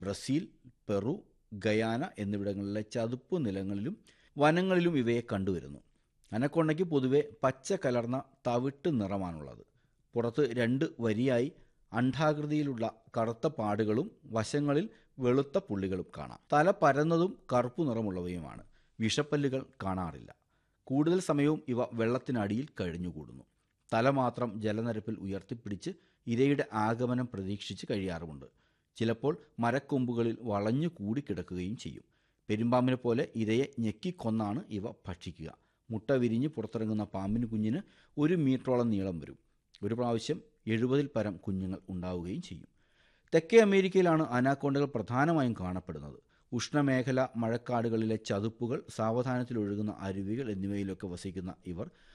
Brazil Peru Guyana എന്നിവിടങ്ങളിലെ ചതുപ്പ് നിലങ്ങളിലും വനങ്ങളിലും ഇവയെ കണ്ടുവരുന്നു അനക്കൊണ്ടയ്ക്ക് പൊതുവെ പച്ച കലർന്ന തവിട്ട് നിറമാണുള്ളത് പുറത്ത് രണ്ട് വരിയായി അണ്ഡാകൃതിയിലുള്ള കറുത്ത പാടുകളും വശങ്ങളിൽ വെളുത്ത പുള്ളികളും കാണാം തല പരന്നതും കറുപ്പു നിറമുള്ളവയുമാണ് വിഷപ്പല്ലുകൾ കാണാറില്ല കൂടുതൽ സമയവും ഇവ വെള്ളത്തിനടിയിൽ കഴിഞ്ഞുകൂടുന്നു തല മാത്രം ജലനിരപ്പിൽ ഉയർത്തിപ്പിടിച്ച് ഇരയുടെ ആഗമനം പ്രതീക്ഷിച്ച് കഴിയാറുമുണ്ട് ചിലപ്പോൾ മരക്കൊമ്പുകളിൽ വളഞ്ഞു കൂടിക്കിടക്കുകയും ചെയ്യും പെരുമ്പാമ്പിനെ പോലെ ഇരയെ ഞെക്കിക്കൊന്നാണ് ഇവ ഭക്ഷിക്കുക മുട്ട വിരിഞ്ഞ് പുറത്തിറങ്ങുന്ന പാമ്പിന് കുഞ്ഞിന് ഒരു മീറ്ററോളം നീളം വരും ഒരു പ്രാവശ്യം എഴുപതിൽ പരം കുഞ്ഞുങ്ങൾ ഉണ്ടാവുകയും ചെയ്യും തെക്കേ അമേരിക്കയിലാണ് അനാക്കോണ്ടകൾ പ്രധാനമായും കാണപ്പെടുന്നത് ഉഷ്ണമേഖല മഴക്കാടുകളിലെ ചതുപ്പുകൾ സാവധാനത്തിൽ ഒഴുകുന്ന അരുവികൾ എന്നിവയിലൊക്കെ വസിക്കുന്ന ഇവർ